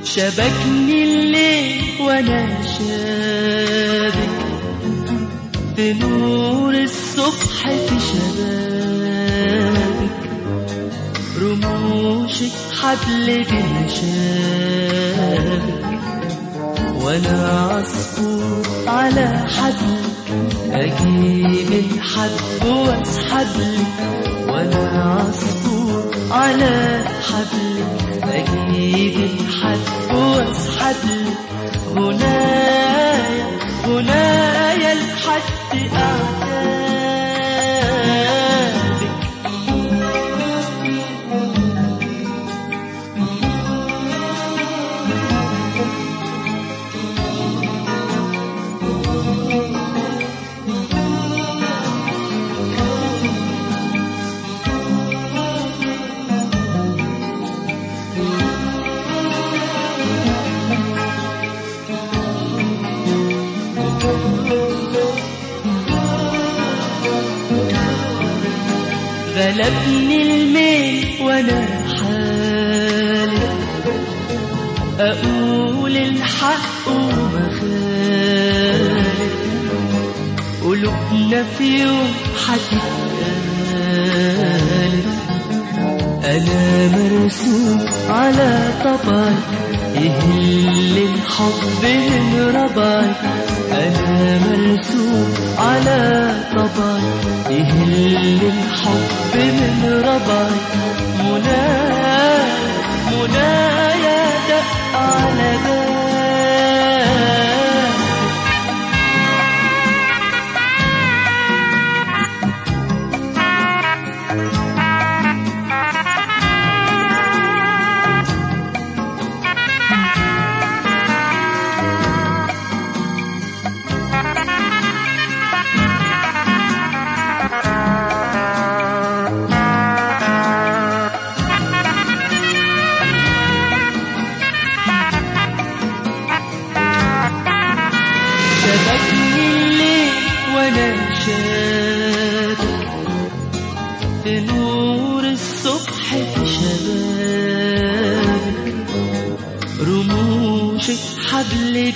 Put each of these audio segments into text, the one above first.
شبكني الليل وانا شابك في نور الصبح في شبابك رموشك حبل بمشابك وانا عصفور على حبل اجيب الحب واسحبلك وانا عصفور على حبل اجيب الحب واسحبلك هنايا هنايا الحد اعتابك غلبني الميل وانا حالف اقول الحق ومخالف قلوبنا في يوم حتتالف انا مرسوم على طبعي يهل الحب من ربعي انا مرسوم على طبعي يهل الحب من ربعي منايا منايا دق على بابي شبكني الليل وانا شابك في نور الصبح في شبابك رموشك حبل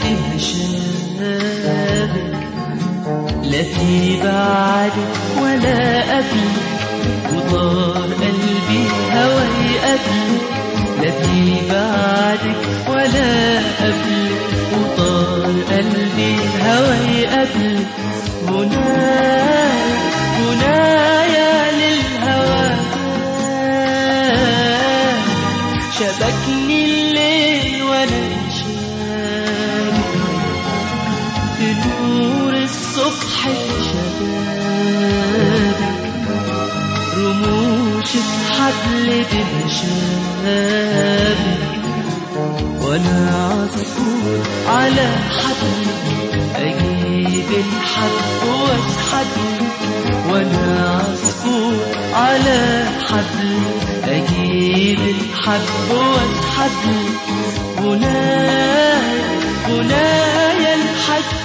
بمشابك لا في بعدك ولا قبلك وطار قلبي هوى يقابلك لا في بعدك ولا قبلك وطار قلبي هوى يقابلك هنايا هنايا للهوى شبكني الليل وانا شابك في نور الصبح شبابك رموشك حبل بمشابك وانا عصفور على حبل اجيب الحب واسحبك وانا عصفور على حبل اجيب الحب واسحبك هنايا هنايا الحد